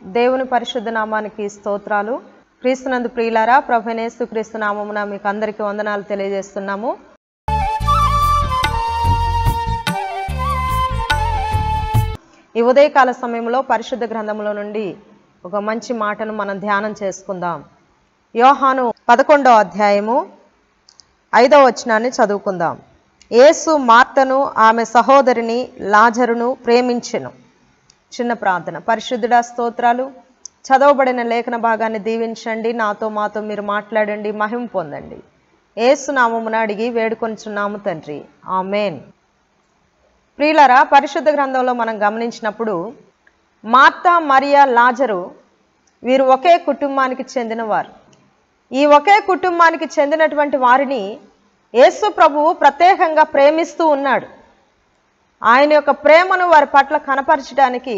దేవుని పరిశుద్ధ నామానికి స్తోత్రాలు క్రీస్తునందు ప్రియులారా ప్రభనేసు క్రీస్తు నామమున మీకు అందరికీ వందనాలు తెలియజేస్తున్నాము ఈ ఉదయకాల సమయంలో పరిశుద్ధ గ్రంథంలో నుండి ఒక మంచి మాటను మనం ధ్యానం చేసుకుందాం యోహాను పదకొండో అధ్యాయము ఐదో వచనాన్ని చదువుకుందాం యేసు మార్తను ఆమె సహోదరిని లాజరును ప్రేమించెను చిన్న ప్రార్థన పరిశుద్ధుడా స్తోత్రాలు చదవబడిన లేఖన భాగాన్ని దీవించండి నాతో మాతో మీరు మాట్లాడండి మహిమ పొందండి ఏసు నామమున అడిగి వేడుకొనిచున్నాము తండ్రి ఆమెన్ ప్రియులరా పరిశుద్ధ గ్రంథంలో మనం గమనించినప్పుడు మార్తా మరియా లాజరు వీరు ఒకే కుటుంబానికి చెందినవారు ఈ ఒకే కుటుంబానికి చెందినటువంటి వారిని యేసు ప్రభువు ప్రత్యేకంగా ప్రేమిస్తూ ఉన్నాడు ఆయన యొక్క ప్రేమను వారి పట్ల కనపరచడానికి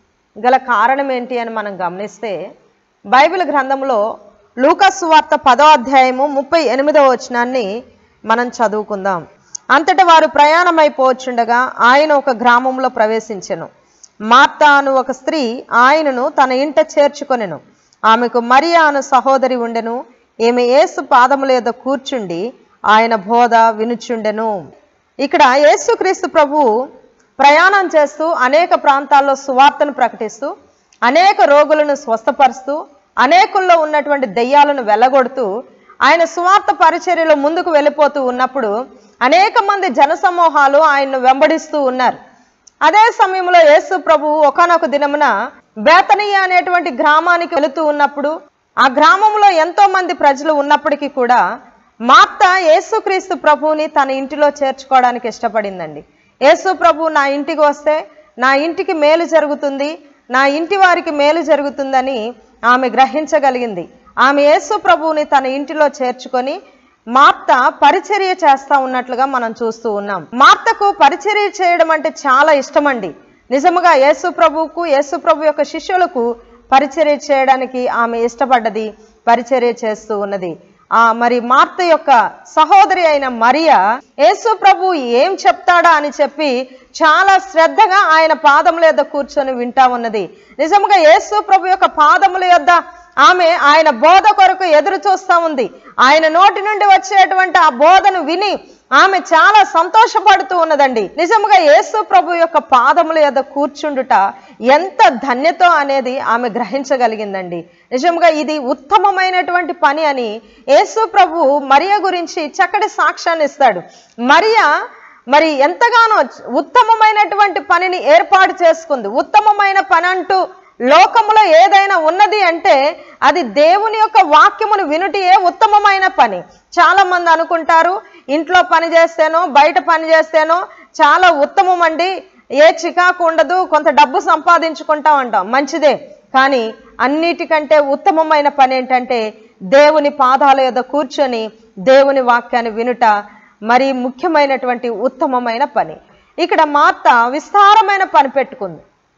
గల కారణం ఏంటి అని మనం గమనిస్తే బైబిల్ గ్రంథంలో లూకాసు వార్త పదో అధ్యాయము ముప్పై ఎనిమిదవ వచనాన్ని మనం చదువుకుందాం అంతటా వారు ప్రయాణమైపోవచ్చుండగా ఆయన ఒక గ్రామంలో ప్రవేశించెను మార్తా అను ఒక స్త్రీ ఆయనను తన ఇంట చేర్చుకొనెను ఆమెకు మరియా అను సహోదరి ఉండెను ఈమె యేసు పాదముల యొద్ద కూర్చుండి ఆయన బోధ వినుచుండెను ఇక్కడ యేసుక్రీస్తు ప్రభు ప్రయాణం చేస్తూ అనేక ప్రాంతాల్లో సువార్తను ప్రకటిస్తూ అనేక రోగులను స్వస్థపరుస్తూ అనేకుల్లో ఉన్నటువంటి దెయ్యాలను వెళ్ళగొడుతూ ఆయన సువార్త పరిచర్యలో ముందుకు వెళ్ళిపోతూ ఉన్నప్పుడు అనేక మంది జనసమూహాలు ఆయన్ను వెంబడిస్తూ ఉన్నారు అదే సమయంలో యేసు ప్రభు ఒకనొక దినమున బేతనీయ అనేటువంటి గ్రామానికి వెళుతూ ఉన్నప్పుడు ఆ గ్రామంలో ఎంతో మంది ప్రజలు ఉన్నప్పటికీ కూడా మార్త యేసుక్రీస్తు ప్రభువుని తన ఇంటిలో చేర్చుకోవడానికి ఇష్టపడిందండి యేసు ప్రభు నా ఇంటికి వస్తే నా ఇంటికి మేలు జరుగుతుంది నా ఇంటి వారికి మేలు జరుగుతుందని ఆమె గ్రహించగలిగింది ఆమె యేసు ప్రభువుని తన ఇంటిలో చేర్చుకొని మార్త పరిచర్య చేస్తా ఉన్నట్లుగా మనం చూస్తూ ఉన్నాం మార్తకు పరిచర్య చేయడం అంటే చాలా ఇష్టమండి నిజముగా యేసు ప్రభువుకు యేసు ప్రభు యొక్క శిష్యులకు పరిచర్య చేయడానికి ఆమె ఇష్టపడ్డది పరిచర్య చేస్తూ ఉన్నది ఆ మరి మార్త యొక్క సహోదరి అయిన మరియా యేసు ప్రభు ఏం చెప్తాడా అని చెప్పి చాలా శ్రద్ధగా ఆయన పాదముల యొద్ద కూర్చొని వింటా ఉన్నది నిజముగా యేసు ప్రభు యొక్క పాదముల యొద్ద ఆమె ఆయన బోధ కొరకు ఎదురు చూస్తూ ఉంది ఆయన నోటి నుండి వచ్చేటువంటి ఆ బోధను విని ఆమె చాలా సంతోషపడుతూ ఉన్నదండి నిజముగా యేసు ప్రభు యొక్క పాదముల యొద్ద కూర్చుండుట ఎంత ధన్యతో అనేది ఆమె గ్రహించగలిగిందండి నిజంగా ఇది ఉత్తమమైనటువంటి పని అని యేసు ప్రభు మరియ గురించి చక్కటి సాక్ష్యాన్ని ఇస్తాడు మరియ మరి ఎంతగానో ఉత్తమమైనటువంటి పనిని ఏర్పాటు చేసుకుంది ఉత్తమమైన పని అంటూ లోకములో ఏదైనా ఉన్నది అంటే అది దేవుని యొక్క వాక్యమును వినుటియే ఉత్తమమైన పని చాలా మంది అనుకుంటారు ఇంట్లో పని చేస్తేనో బయట పని చేస్తేనో చాలా ఉత్తమం అండి ఏ చికాకు ఉండదు కొంత డబ్బు సంపాదించుకుంటాం అంటాం మంచిదే కానీ అన్నిటికంటే ఉత్తమమైన పని ఏంటంటే దేవుని పాదాల యొద్ద కూర్చొని దేవుని వాక్యాన్ని వినుట మరి ముఖ్యమైనటువంటి ఉత్తమమైన పని ఇక్కడ మార్త విస్తారమైన పని పెట్టుకుంది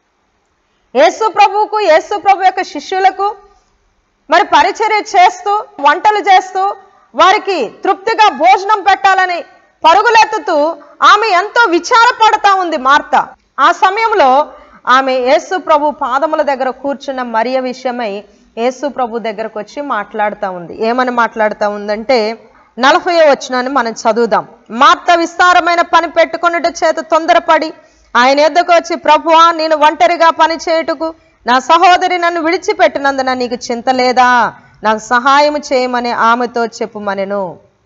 యేసు ప్రభువుకు యేసు ప్రభు యొక్క శిష్యులకు మరి పరిచర్య చేస్తూ వంటలు చేస్తూ వారికి తృప్తిగా భోజనం పెట్టాలని పరుగులెత్తుతూ ఆమె ఎంతో విచారపడతా ఉంది మార్త ఆ సమయంలో ఆమె యేసు ప్రభు పాదముల దగ్గర కూర్చున్న మరియ విషయమై యేసు ప్రభు దగ్గరకు వచ్చి మాట్లాడుతూ ఉంది ఏమని మాట్లాడుతూ ఉందంటే నలభై వచనాన్ని మనం చదువుదాం మార్త విస్తారమైన పని పెట్టుకున్నట్టు చేత తొందరపడి ఆయన ఎద్దకు వచ్చి ప్రభువా నేను ఒంటరిగా పని చేయుటకు నా సహోదరి నన్ను విడిచిపెట్టినందున నీకు చింత లేదా నాకు సహాయం చేయమని ఆమెతో చెప్పుమనెను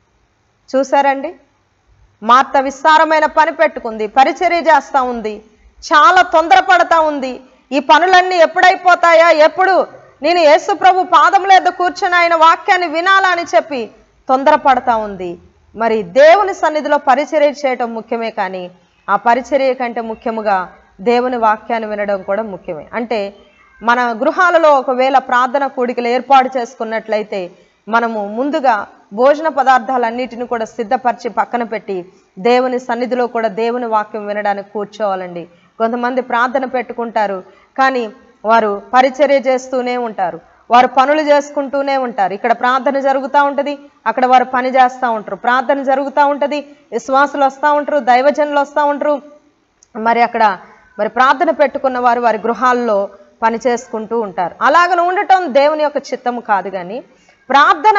చూసారండి మార్త విస్తారమైన పని పెట్టుకుంది పరిచర్య చేస్తూ ఉంది చాలా తొందరపడతా ఉంది ఈ పనులన్నీ ఎప్పుడైపోతాయా ఎప్పుడు నేను యేసు ప్రభు పాదముల యొద్ద కూర్చొని ఆయన వాక్యాన్ని వినాలా అని చెప్పి తొందరపడతా ఉంది మరి దేవుని సన్నిధిలో పరిచర్య చేయటం ముఖ్యమే కానీ ఆ పరిచర్య కంటే ముఖ్యముగా దేవుని వాక్యాన్ని వినడం కూడా ముఖ్యమే అంటే మన గృహాలలో ఒకవేళ ప్రార్థన కూడికలు ఏర్పాటు చేసుకున్నట్లయితే మనము ముందుగా భోజన పదార్థాలన్నిటిని కూడా సిద్ధపరిచి పక్కన పెట్టి దేవుని సన్నిధిలో కూడా దేవుని వాక్యం వినడానికి కూర్చోవాలండి కొంతమంది ప్రార్థన పెట్టుకుంటారు కానీ వారు పరిచర్య చేస్తూనే ఉంటారు వారు పనులు చేసుకుంటూనే ఉంటారు ఇక్కడ ప్రార్థన జరుగుతూ ఉంటుంది అక్కడ వారు పని చేస్తూ ఉంటారు ప్రార్థన జరుగుతూ ఉంటుంది విశ్వాసులు వస్తూ ఉంటారు దైవజనులు వస్తూ ఉంటారు మరి అక్కడ మరి ప్రార్థన పెట్టుకున్న వారు వారి గృహాల్లో పని చేసుకుంటూ ఉంటారు అలాగ ఉండటం దేవుని యొక్క చిత్తము కాదు కానీ ప్రార్థన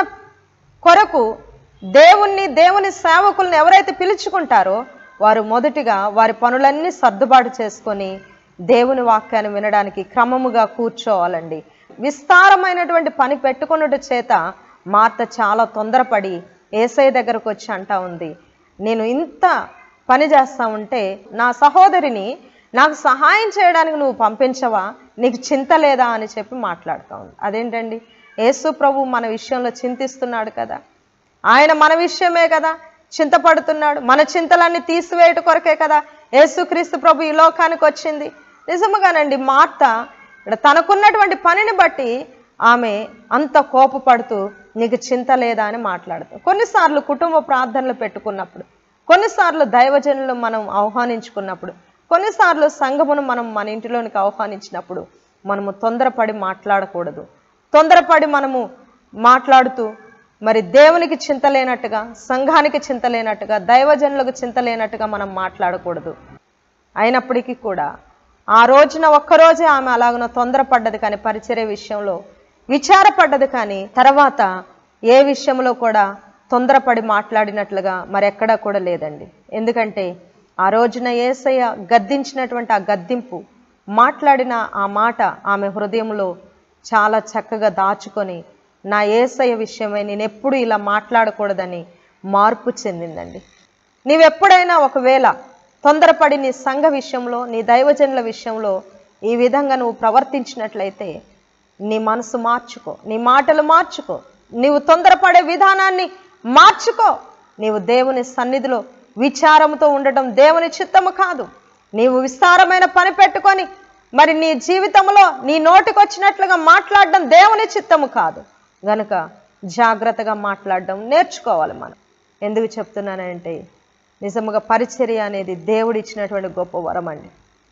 కొరకు దేవుణ్ణి దేవుని సేవకుల్ని ఎవరైతే పిలుచుకుంటారో వారు మొదటిగా వారి పనులన్నీ సర్దుబాటు చేసుకొని దేవుని వాక్యాన్ని వినడానికి క్రమముగా కూర్చోవాలండి విస్తారమైనటువంటి పని పెట్టుకున్నట్టు చేత మార్త చాలా తొందరపడి ఏసై దగ్గరకు వచ్చి అంటా ఉంది నేను ఇంత పని చేస్తా ఉంటే నా సహోదరిని నాకు సహాయం చేయడానికి నువ్వు పంపించవా నీకు చింత లేదా అని చెప్పి మాట్లాడుతూ ఉంది అదేంటండి యేసు ప్రభు మన విషయంలో చింతిస్తున్నాడు కదా ఆయన మన విషయమే కదా చింతపడుతున్నాడు మన చింతలన్నీ తీసివేయట కొరకే కదా యేసుక్రీస్తు ప్రభు ఈ లోకానికి వచ్చింది నిజముగానండి మార్త ఇక్కడ తనకున్నటువంటి పనిని బట్టి ఆమె అంత కోపపడుతూ నీకు చింత లేదా అని మాట్లాడుతుంది కొన్నిసార్లు కుటుంబ ప్రార్థనలు పెట్టుకున్నప్పుడు కొన్నిసార్లు దైవజనులు మనం ఆహ్వానించుకున్నప్పుడు కొన్నిసార్లు సంఘమును మనం మన ఇంటిలోనికి ఆహ్వానించినప్పుడు మనము తొందరపడి మాట్లాడకూడదు తొందరపడి మనము మాట్లాడుతూ మరి దేవునికి చింత లేనట్టుగా సంఘానికి చింత లేనట్టుగా దైవజనులకు చింత లేనట్టుగా మనం మాట్లాడకూడదు అయినప్పటికీ కూడా ఆ రోజున ఒక్కరోజే ఆమె అలాగున తొందరపడ్డది కానీ పరిచర్య విషయంలో విచారపడ్డది కానీ తర్వాత ఏ విషయంలో కూడా తొందరపడి మాట్లాడినట్లుగా మరెక్కడా కూడా లేదండి ఎందుకంటే ఆ రోజున ఏసయ్య గద్దించినటువంటి ఆ గద్దింపు మాట్లాడిన ఆ మాట ఆమె హృదయంలో చాలా చక్కగా దాచుకొని నా ఏసయ్య విషయమై నేను ఎప్పుడు ఇలా మాట్లాడకూడదని మార్పు చెందిందండి నీవెప్పుడైనా ఒకవేళ తొందరపడి నీ సంఘ విషయంలో నీ దైవజనుల విషయంలో ఈ విధంగా నువ్వు ప్రవర్తించినట్లయితే నీ మనసు మార్చుకో నీ మాటలు మార్చుకో నీవు తొందరపడే విధానాన్ని మార్చుకో నీవు దేవుని సన్నిధిలో విచారంతో ఉండటం దేవుని చిత్తము కాదు నీవు విస్తారమైన పని పెట్టుకొని మరి నీ జీవితంలో నీ నోటికి వచ్చినట్లుగా మాట్లాడడం దేవుని చిత్తము కాదు గనుక జాగ్రత్తగా మాట్లాడడం నేర్చుకోవాలి మనం ఎందుకు చెప్తున్నానంటే నిజముగా పరిచర్య అనేది దేవుడిచ్చినటువంటి గొప్ప వరం అండి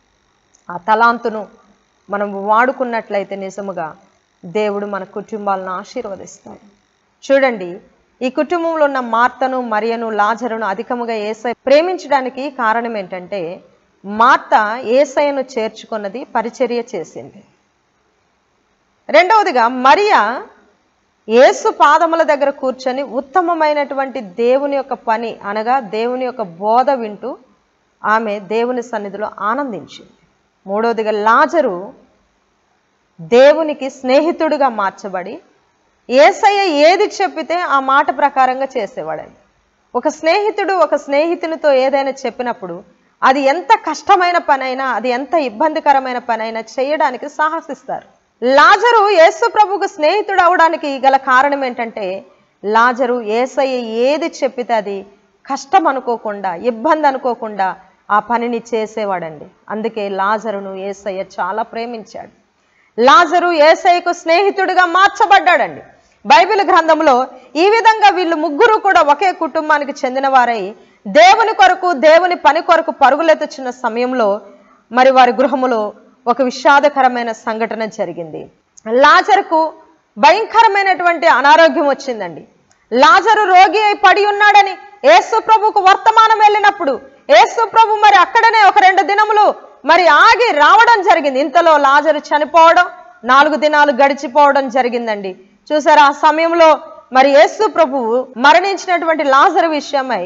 ఆ తలాంతును మనం వాడుకున్నట్లయితే నిజముగా దేవుడు మన కుటుంబాలను ఆశీర్వదిస్తాడు చూడండి ఈ కుటుంబంలో ఉన్న మార్తను మరియను లాజరును అధికముగా ఏసై ప్రేమించడానికి కారణం ఏంటంటే మార్త ఏసయ్యను చేర్చుకున్నది పరిచర్య చేసింది రెండవదిగా మరియా యేసు పాదముల దగ్గర కూర్చొని ఉత్తమమైనటువంటి దేవుని యొక్క పని అనగా దేవుని యొక్క బోధ వింటూ ఆమె దేవుని సన్నిధిలో ఆనందించింది మూడవదిగా లాజరు దేవునికి స్నేహితుడిగా మార్చబడి ఏసయ్య ఏది చెప్పితే ఆ మాట ప్రకారంగా చేసేవాడండి ఒక స్నేహితుడు ఒక స్నేహితునితో ఏదైనా చెప్పినప్పుడు అది ఎంత కష్టమైన పనైనా అది ఎంత ఇబ్బందికరమైన పనైనా చేయడానికి సాహసిస్తారు లాజరు యేసు ప్రభుకు స్నేహితుడు అవడానికి గల కారణం ఏంటంటే లాజరు ఏసయ్య ఏది చెప్పితే అది కష్టం అనుకోకుండా ఇబ్బంది అనుకోకుండా ఆ పనిని చేసేవాడండి అందుకే లాజరును ఏసయ్య చాలా ప్రేమించాడు లాజరు ఏసయ్యకు స్నేహితుడిగా మార్చబడ్డాడండి బైబిల్ గ్రంథంలో ఈ విధంగా వీళ్ళు ముగ్గురు కూడా ఒకే కుటుంబానికి చెందిన వారై దేవుని కొరకు దేవుని పని కొరకు పరుగులెత్తుచున్న సమయంలో మరి వారి గృహములో ఒక విషాదకరమైన సంఘటన జరిగింది లాజరుకు భయంకరమైనటువంటి అనారోగ్యం వచ్చిందండి లాజరు రోగి అయి పడి ఉన్నాడని యేసు ప్రభుకు వర్తమానం వెళ్ళినప్పుడు యేసు ప్రభు మరి అక్కడనే ఒక రెండు దినములు మరి ఆగి రావడం జరిగింది ఇంతలో లాజరు చనిపోవడం నాలుగు దినాలు గడిచిపోవడం జరిగిందండి చూసారా ఆ సమయంలో మరి యేసు ప్రభువు మరణించినటువంటి లాజరు విషయమై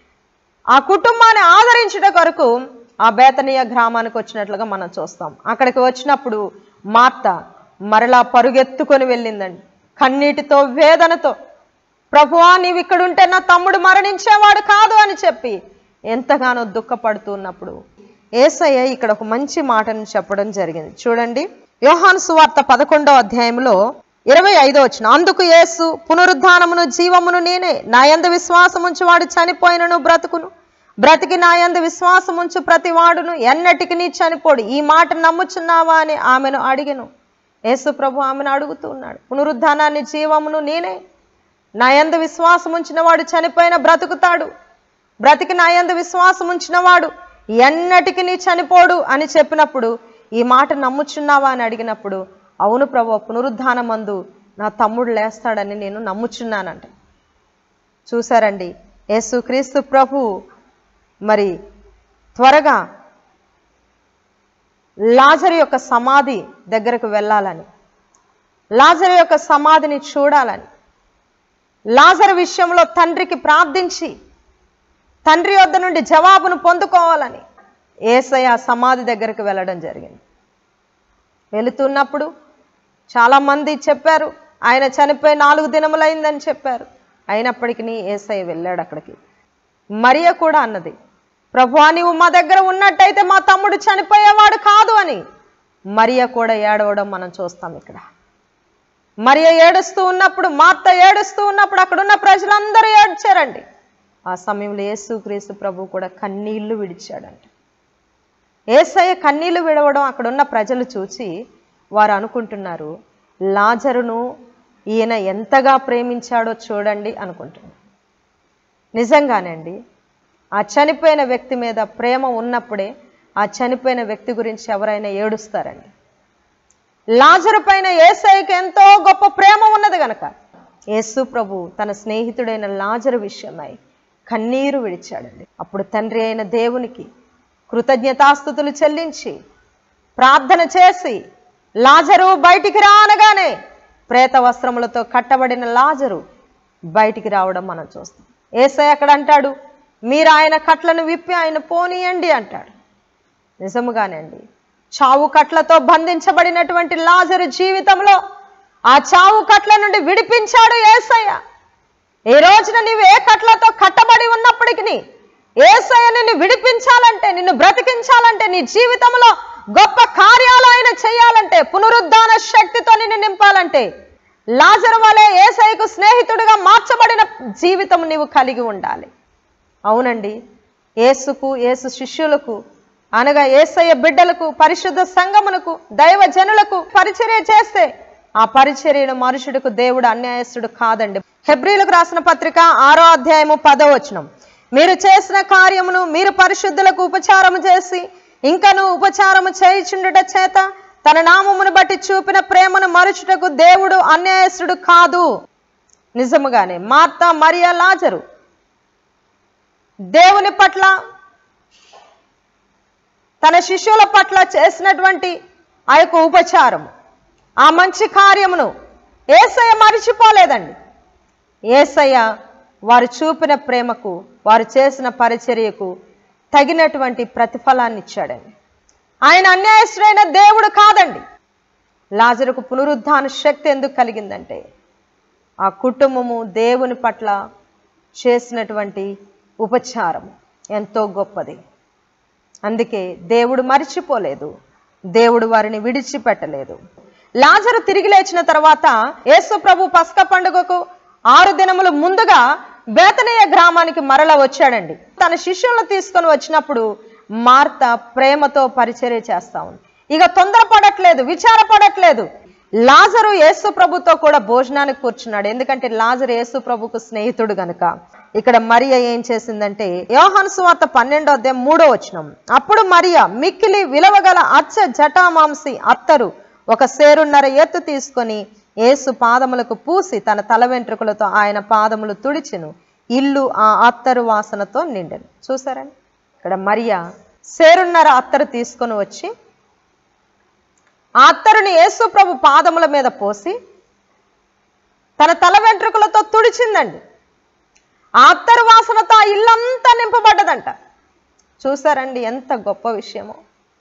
ఆ కుటుంబాన్ని ఆదరించుట కొరకు ఆ బేతనీయ గ్రామానికి వచ్చినట్లుగా మనం చూస్తాం అక్కడికి వచ్చినప్పుడు మార్త మరలా పరుగెత్తుకొని వెళ్ళిందండి కన్నీటితో వేదనతో ప్రభువా నీవు ఇక్కడ ఉంటే నా తమ్ముడు మరణించేవాడు కాదు అని చెప్పి ఎంతగానో దుఃఖపడుతూ ఉన్నప్పుడు ఏసయ్య ఇక్కడ ఒక మంచి మాటను చెప్పడం జరిగింది చూడండి యోహాను సువార్త పదకొండో అధ్యాయంలో ఇరవై ఐదో వచ్చిన అందుకు యేసు పునరుద్ధానమును జీవమును నేనే నా యందు విశ్వాసముంచు వాడు చనిపోయినను బ్రతుకును బ్రతికి నా యందు విశ్వాసముంచు ప్రతి వాడును ఎన్నటికి నీ చనిపోడు ఈ మాట నమ్ముచున్నావా అని ఆమెను అడిగెను యేసు ప్రభు ఆమెను అడుగుతూ ఉన్నాడు పునరుద్ధానాన్ని జీవమును నేనే నా యందు విశ్వాసం ఉంచిన వాడు చనిపోయిన బ్రతుకుతాడు బ్రతికి నా యందు విశ్వాసం ఉంచిన వాడు ఎన్నటికి నీ చనిపోడు అని చెప్పినప్పుడు ఈ మాట నమ్ముచున్నావా అని అడిగినప్పుడు అవును ప్రభు పునరుద్ధానమందు నా తమ్ముడు లేస్తాడని నేను నమ్ముచున్నానంట చూసారండి యేసుక్రీస్తు ప్రభు మరి త్వరగా లాజరు యొక్క సమాధి దగ్గరకు వెళ్ళాలని లాజరు యొక్క సమాధిని చూడాలని లాజరు విషయంలో తండ్రికి ప్రార్థించి తండ్రి వద్ద నుండి జవాబును పొందుకోవాలని ఏసయ్య సమాధి దగ్గరకు వెళ్ళడం జరిగింది వెళుతున్నప్పుడు చాలామంది చెప్పారు ఆయన చనిపోయి నాలుగు దినములైందని చెప్పారు అయినప్పటికీ ఏసయ్య వెళ్ళాడు అక్కడికి మరియ కూడా అన్నది ప్రభువా నీవు మా దగ్గర ఉన్నట్టయితే మా తమ్ముడు చనిపోయేవాడు కాదు అని మరియ కూడా ఏడవడం మనం చూస్తాం ఇక్కడ మరియ ఏడుస్తూ ఉన్నప్పుడు మార్త ఏడుస్తూ ఉన్నప్పుడు అక్కడున్న ప్రజలందరూ ఏడ్చారండి ఆ సమయంలో యేసుక్రీస్తు ప్రభు కూడా కన్నీళ్లు విడిచాడంట ఏసయ్య కన్నీళ్లు విడవడం అక్కడున్న ప్రజలు చూసి వారు అనుకుంటున్నారు లాజరును ఈయన ఎంతగా ప్రేమించాడో చూడండి అనుకుంటున్నారు నిజంగానండి ఆ చనిపోయిన వ్యక్తి మీద ప్రేమ ఉన్నప్పుడే ఆ చనిపోయిన వ్యక్తి గురించి ఎవరైనా ఏడుస్తారండి లాజరు పైన ఏసైకి ఎంతో గొప్ప ప్రేమ ఉన్నది గనక యేసు ప్రభు తన స్నేహితుడైన లాజరు విషయమై కన్నీరు విడిచాడండి అప్పుడు తండ్రి అయిన దేవునికి కృతజ్ఞతాస్థుతులు చెల్లించి ప్రార్థన చేసి లాజరు బయటికి రానగానే ప్రేత వస్త్రములతో కట్టబడిన లాజరు బయటికి రావడం మనం చూస్తాం ఏసై అక్కడ అంటాడు మీరు ఆయన కట్లను విప్పి ఆయన పోనీయండి అంటాడు నిజముగానండి చావు కట్లతో బంధించబడినటువంటి లాజరు జీవితంలో ఆ చావు కట్ల నుండి విడిపించాడు ఏసయ్య ఈ రోజున నీవు ఏ కట్లతో కట్టబడి ఉన్నప్పటికీ ఏసయ్య నిన్ను విడిపించాలంటే నిన్ను బ్రతికించాలంటే నీ జీవితంలో గొప్ప కార్యాలు ఆయన చేయాలంటే పునరుద్ధాన శక్తితో నిన్ను నింపాలంటే లాజరు వలె ఏసయ్యకు స్నేహితుడిగా మార్చబడిన జీవితం నీవు కలిగి ఉండాలి అవునండి ఏసుకు ఏసు శిష్యులకు అనగా ఏసయ్య బిడ్డలకు పరిశుద్ధ సంగమునకు దైవ జనులకు పరిచర్య చేస్తే ఆ పరిచర్యను మనుషుడికి దేవుడు అన్యాయస్తుడు కాదండి హెబ్రిలకు రాసిన పత్రిక ఆరో అధ్యాయము పదో వచనం మీరు చేసిన కార్యమును మీరు పరిశుద్ధులకు ఉపచారము చేసి ఇంకను ఉపచారము చేయుచుండుట చేత తన నామమును బట్టి చూపిన ప్రేమను మరుచుటకు దేవుడు అన్యాయస్తుడు కాదు నిజముగానే మార్త మరియా లాజరు దేవుని పట్ల తన శిష్యుల పట్ల చేసినటువంటి ఆ యొక్క ఉపచారం ఆ మంచి కార్యమును ఏసయ్య మరిచిపోలేదండి ఏసయ్య వారు చూపిన ప్రేమకు వారు చేసిన పరిచర్యకు తగినటువంటి ప్రతిఫలాన్ని ఇచ్చాడండి ఆయన అన్యాయస్తుడైన దేవుడు కాదండి లాజరుకు పునరుద్ధాన శక్తి ఎందుకు కలిగిందంటే ఆ కుటుంబము దేవుని పట్ల చేసినటువంటి ఉపచారం ఎంతో గొప్పది అందుకే దేవుడు మరిచిపోలేదు దేవుడు వారిని విడిచిపెట్టలేదు లాజరు తిరిగి లేచిన తర్వాత యేసు ప్రభు పస్క పండుగకు ఆరు దినములు ముందుగా బేతనీయ గ్రామానికి మరల వచ్చాడండి తన శిష్యులను తీసుకొని వచ్చినప్పుడు మార్త ప్రేమతో పరిచర్య చేస్తా ఉంది ఇక తొందరపడట్లేదు విచారపడట్లేదు లాజరు యేసు ప్రభుతో కూడా భోజనానికి కూర్చున్నాడు ఎందుకంటే లాజరు యేసు ప్రభుకు స్నేహితుడు గనుక ఇక్కడ మరియ ఏం చేసిందంటే యోహాను సువార్త పన్నెండో అధ్యాయం మూడో వచనం అప్పుడు మరియ మిక్కిలి విలవగల అచ్చ జటామాంసి అత్తరు ఒక సేరున్నర ఎత్తు తీసుకొని యేసు పాదములకు పూసి తన తల వెంట్రుకలతో ఆయన పాదములు తుడిచెను ఇల్లు ఆ అత్తరు వాసనతో నిండెను చూసారండి ఇక్కడ మరియ సేరున్నర అత్తరు తీసుకొని వచ్చి ఆ అత్తరుని యేసు ప్రభు పాదముల మీద పోసి తన తల వెంట్రుకలతో తుడిచిందండి ఆ అత్తరు వాసనతో ఆ ఇల్లంతా నింపబడ్డదంట చూసారండి ఎంత గొప్ప విషయమో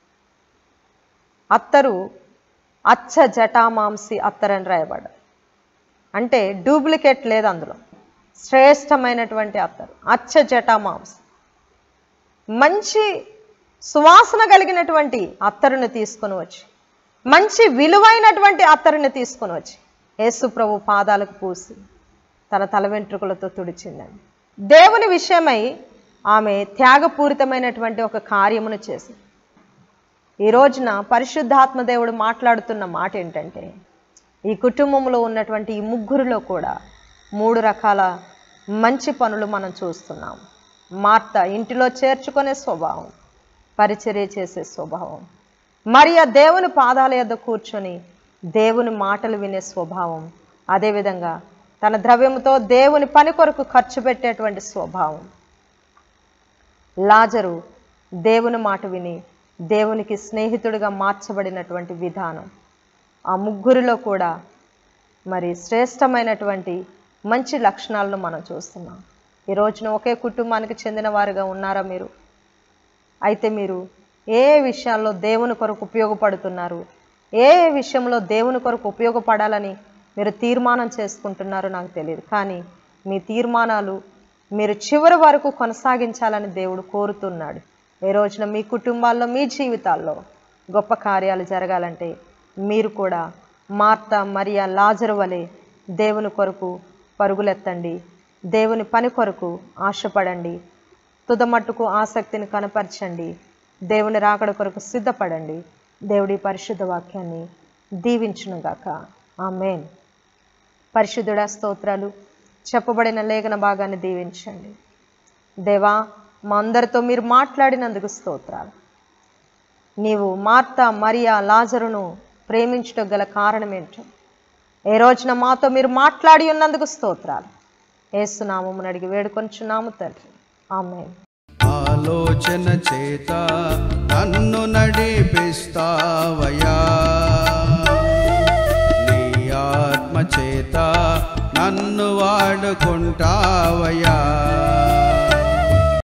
అత్తరు అచ్చ జటామాంసి అత్తరని రాయబడ్డ అంటే డూప్లికేట్ లేదు అందులో శ్రేష్టమైనటువంటి అత్తరు అచ్చ జటామాంసి మంచి సువాసన కలిగినటువంటి అత్తరుని తీసుకొని వచ్చి మంచి విలువైనటువంటి అత్తరుని తీసుకొని వచ్చి యేసు ప్రభు పాదాలకు పూసి తన తల వెంట్రుకలతో తుడిచిందండి దేవుని విషయమై ఆమె త్యాగపూరితమైనటువంటి ఒక కార్యమును చేసింది ఈ రోజున పరిశుద్ధాత్మ దేవుడు మాట్లాడుతున్న మాట ఏంటంటే ఈ కుటుంబంలో ఉన్నటువంటి ఈ ముగ్గురులో కూడా మూడు రకాల మంచి పనులు మనం చూస్తున్నాం మార్త ఇంటిలో చేర్చుకునే స్వభావం పరిచర్య చేసే స్వభావం మరియ దేవుని పాదాల యొద్ద కూర్చొని దేవుని మాటలు వినే స్వభావం అదేవిధంగా తన ద్రవ్యముతో దేవుని పని కొరకు ఖర్చు పెట్టేటువంటి స్వభావం లాజరు దేవుని మాట విని దేవునికి స్నేహితుడిగా మార్చబడినటువంటి విధానం ఆ ముగ్గురిలో కూడా మరి శ్రేష్టమైనటువంటి మంచి లక్షణాలను మనం చూస్తున్నాం ఈ రోజున ఒకే కుటుంబానికి చెందిన వారుగా ఉన్నారా మీరు అయితే మీరు ఏ ఏ విషయాల్లో దేవుని కొరకు ఉపయోగపడుతున్నారు ఏ ఏ విషయంలో దేవుని కొరకు ఉపయోగపడాలని మీరు తీర్మానం చేసుకుంటున్నారో నాకు తెలియదు కానీ మీ తీర్మానాలు మీరు చివరి వరకు కొనసాగించాలని దేవుడు కోరుతున్నాడు ఈ రోజున మీ కుటుంబాల్లో మీ జీవితాల్లో గొప్ప కార్యాలు జరగాలంటే మీరు కూడా మార్త మరియా లాజరు వలె దేవుని కొరకు పరుగులెత్తండి దేవుని పని కొరకు ఆశపడండి తుదమట్టుకు ఆసక్తిని కనపరచండి దేవుని రాకడ కొరకు సిద్ధపడండి దేవుడి పరిశుద్ధ వాక్యాన్ని దీవించునుగాక ఆమెన్ పరిశుద్ధుడ స్తోత్రాలు చెప్పబడిన లేఖన భాగాన్ని దీవించండి దేవా మా అందరితో మీరు మాట్లాడినందుకు స్తోత్రాలు నీవు మార్త మరియా లాజరును ప్రేమించడం గల కారణం ఏంటో ఏ రోజున మాతో మీరు మాట్లాడి ఉన్నందుకు స్తోత్రాలు ఏసునామమును అడిగి వేడుకొంచున్నాము తండ్రి ఆమె ఆలోచన చేత నన్ను నడిపిస్తావయా నీ ఆత్మ చేత నన్ను వాడుకుంటావయా